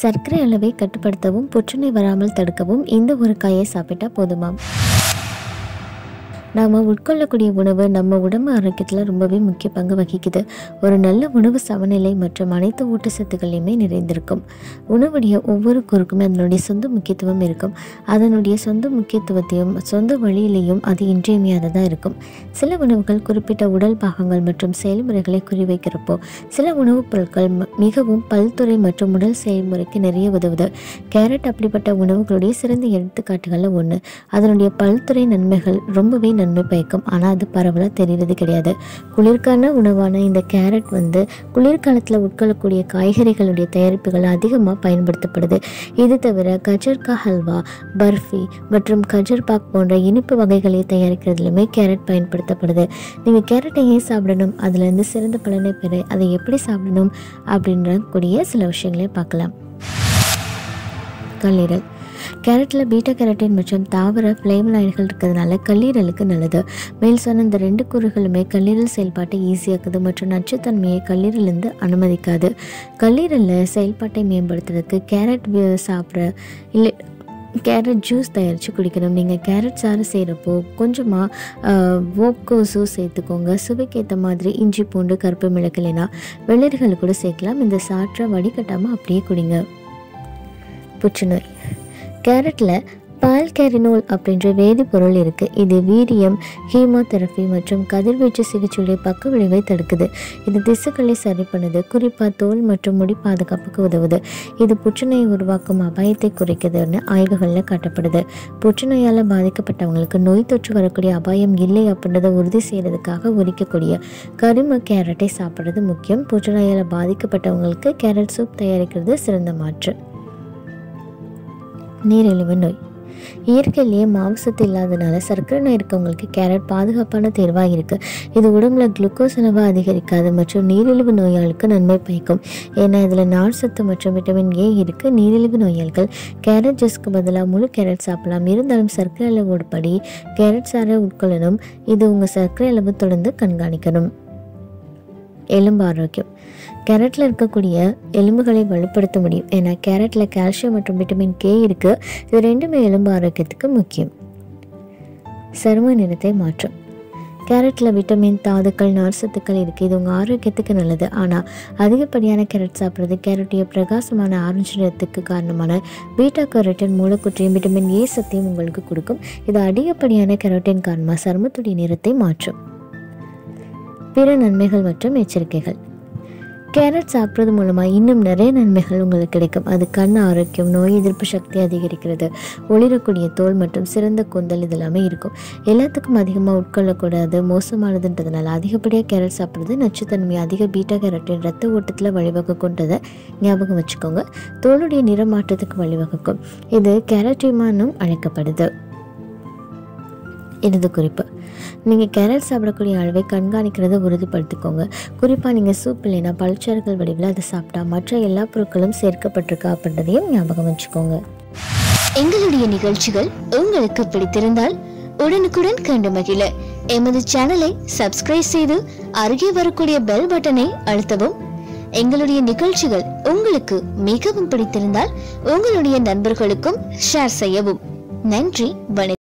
சர்க்கரை அளவை கட்டுப்படுத்தவும் புற்றுநோய் வராமல் தடுக்கவும் இந்த ஒரு காயை சாப்பிட்டா போதுமாம் நாம் உட்கொள்ளக்கூடிய உணவு நம்ம உடம்பு ஆரோக்கியத்தில் ரொம்பவே முக்கிய பங்கு வகிக்குது ஒரு நல்ல உணவு சமநிலை மற்றும் அனைத்து ஊட்டச்சத்துக்களையுமே நிறைந்திருக்கும் உணவுடைய ஒவ்வொரு குறுக்குமே அதனுடைய சொந்த முக்கியத்துவம் இருக்கும் அதனுடைய சொந்த முக்கியத்துவத்தையும் சொந்த வழியிலையும் அது இன்றியமையாததாக இருக்கும் சில உணவுகள் குறிப்பிட்ட உடல் பாகங்கள் மற்றும் செயல்முறைகளை குறிவைக்கிறப்போ சில உணவுப் பொருட்கள் ம- மிகவும் பல்துறை மற்றும் உடல் செயல்முறைக்கு நிறைய உதவுது கேரட் அப்படிப்பட்ட உணவுகளுடைய சிறந்த எடுத்துக்காட்டுகளில் ஒன்று அதனுடைய பல்துறை நன்மைகள் ரொம்பவே நன்மை பயக்கும் ஆனால் அது பரவலாக தெரிகிறது கிடையாது குளிர்கால உணவான இந்த கேரட் வந்து குளிர்காலத்தில் உட்கொள்ளக்கூடிய காய்கறிகளுடைய தயாரிப்புகள் அதிகமாக பயன்படுத்தப்படுது இது தவிர கஜர்கா ஹல்வா பர்ஃபி மற்றும் கஜர் பாக் போன்ற இனிப்பு வகைகளை தயாரிக்கிறதுலையுமே கேரட் பயன்படுத்தப்படுது நீங்கள் கேரட்டை ஏன் சாப்பிடணும் அதுலேருந்து சிறந்த பலனை பெற அதை எப்படி சாப்பிடணும் அப்படின்ற கூடிய சில விஷயங்களை பார்க்கலாம் கல்லீரல் கேரட்டில் பீட்டா கேரட்டின் மற்றும் தாவர ஃப்ளேமலாய்டுகள் இருக்கிறதுனால கல்லீரலுக்கு நல்லது மேல் சொன்ன இந்த ரெண்டு கூறுகளுமே கல்லீரல் செயல்பாட்டை ஈஸியாக்குது மற்றும் நச்சுத்தன்மையை கல்லீரலிருந்து அனுமதிக்காது கல்லீரலில் செயல்பாட்டை மேம்படுத்துறதுக்கு கேரட் வி- சாப்பிட்ற இல்லை கேரட் ஜூஸ் தயாரித்து குடிக்கணும் நீங்கள் கேரட் சாறு செய்கிறப்போ கொஞ்சமாக ஓக்கோஸோ சேர்த்துக்கோங்க சுவைக்கேற்ற மாதிரி இஞ்சி பூண்டு கருப்பு மிளகு இல்லைன்னா வெள்ளரிகள் கூட சேர்க்கலாம் இந்த சாற்றை வடிகட்டாமல் அப்படியே குடிங்க புற்றுநோய் கேரட்டில் பால்கேரினோல் அப்படின்ற வேதிப்பொருள் இருக்குது இது வீரியம் ஹீமோதெரபி மற்றும் கதிர்வீச்சு சிகிச்சையுடைய பக்க விளைவை தடுக்குது இது திசுக்களை சரி பண்ணுது குறிப்பாக தோல் மற்றும் முடி பாதுகாப்புக்கு உதவுது இது புற்றுநோயை உருவாக்கும் அபாயத்தை குறைக்குதுன்னு ஆய்வுகளில் காட்டப்படுது புற்றுநோயால் பாதிக்கப்பட்டவங்களுக்கு நோய் தொற்று வரக்கூடிய அபாயம் இல்லை அப்படின்றத உறுதி செய்கிறதுக்காக உரிக்கக்கூடிய கரும கேரட்டை சாப்பிட்றது முக்கியம் புற்றுநோயால் பாதிக்கப்பட்டவங்களுக்கு கேரட் சூப் தயாரிக்கிறது சிறந்த மாற்று நீரிழிவு நோய் இயற்கையிலேயே மாவுசத்து இல்லாதனால சர்க்கரை நோய் இருக்கவங்களுக்கு கேரட் பாதுகாப்பான தேர்வாக இருக்குது இது உடம்புல குளுக்கோஸ் அளவை அதிகரிக்காது மற்றும் நீரிழிவு நோயாளுக்கு நன்மை பயக்கும் ஏன்னா இதில் நார் சத்து மற்றும் விட்டமின் ஏ இருக்குது நீரிழிவு நோயாளிகள் கேரட் ஜூஸ்க்கு பதிலாக முழு கேரட் சாப்பிடலாம் இருந்தாலும் சர்க்கரை அளவோடு படி கேரட் சாறை உட்கொள்ளணும் இது உங்கள் சர்க்கரை அளவு தொடர்ந்து கண்காணிக்கணும் எலும்பு ஆரோக்கியம் கேரட்டில் இருக்கக்கூடிய எலும்புகளை வலுப்படுத்த முடியும் ஏன்னா கேரட்டில் கால்சியம் மற்றும் விட்டமின் கே இருக்குது இது ரெண்டுமே எலும்பு ஆரோக்கியத்துக்கு முக்கியம் சரும நிறத்தை மாற்றும் கேரட்டில் விட்டமின் தாதுக்கள் நார்சத்துக்கள் இருக்குது இது உங்கள் ஆரோக்கியத்துக்கு நல்லது ஆனால் அதிகப்படியான கேரட் சாப்பிட்றது கேரட்டுடைய பிரகாசமான ஆரஞ்சு நிறத்துக்கு காரணமான பீட்டா கரோட்டின் மூலக்கூற்றையும் விட்டமின் ஏ சத்தையும் உங்களுக்கு கொடுக்கும் இது அதிகப்படியான கரோட்டின் காரணமாக சருமத்துடைய நிறத்தை மாற்றும் பிற நன்மைகள் மற்றும் எச்சரிக்கைகள் கேரட் சாப்பிட்றது மூலமாக இன்னும் நிறைய நன்மைகள் உங்களுக்கு கிடைக்கும் அது கண் ஆரோக்கியம் நோய் எதிர்ப்பு சக்தி அதிகரிக்கிறது ஒளிரக்கூடிய தோல் மற்றும் சிறந்த கூந்தல் இதெல்லாமே இருக்கும் எல்லாத்துக்கும் அதிகமாக உட்கொள்ளக்கூடாது மோசமானதுன்றதுனால அதிகப்படியாக கேரட் சாப்பிட்றது நச்சுத்தன்மை அதிக பீட்டா கேரட்டின் ரத்த ஓட்டத்தில் வழிவகுக்குன்றதை ஞாபகம் வச்சுக்கோங்க தோலுடைய நிறமாற்றத்துக்கு வழிவகுக்கும் இது கேரட்டிமானும் அழைக்கப்படுது எனது குறிப்பு நீங்கள் கேரட் சாப்பிடக்கூடிய அளவை கண்காணிக்கிறதை உறுதிப்படுத்திக்கோங்க குறிப்பாக நீங்கள் சூப் இல்லைன்னா பழச்சாறுகள் வடிவில் அதை சாப்பிட்டா மற்ற எல்லா பொருட்களும் சேர்க்கப்பட்டிருக்கா அப்படின்றதையும் ஞாபகம் வச்சுக்கோங்க எங்களுடைய நிகழ்ச்சிகள் உங்களுக்கு பிடித்திருந்தால் உடனுக்குடன் கண்டு மகிழ எமது சேனலை சப்ஸ்கிரைப் செய்து அருகே வரக்கூடிய பெல் பட்டனை அழுத்தவும் எங்களுடைய நிகழ்ச்சிகள் உங்களுக்கு மிகவும் பிடித்திருந்தால் உங்களுடைய நண்பர்களுக்கும் ஷேர் செய்யவும் நன்றி வணக்கம்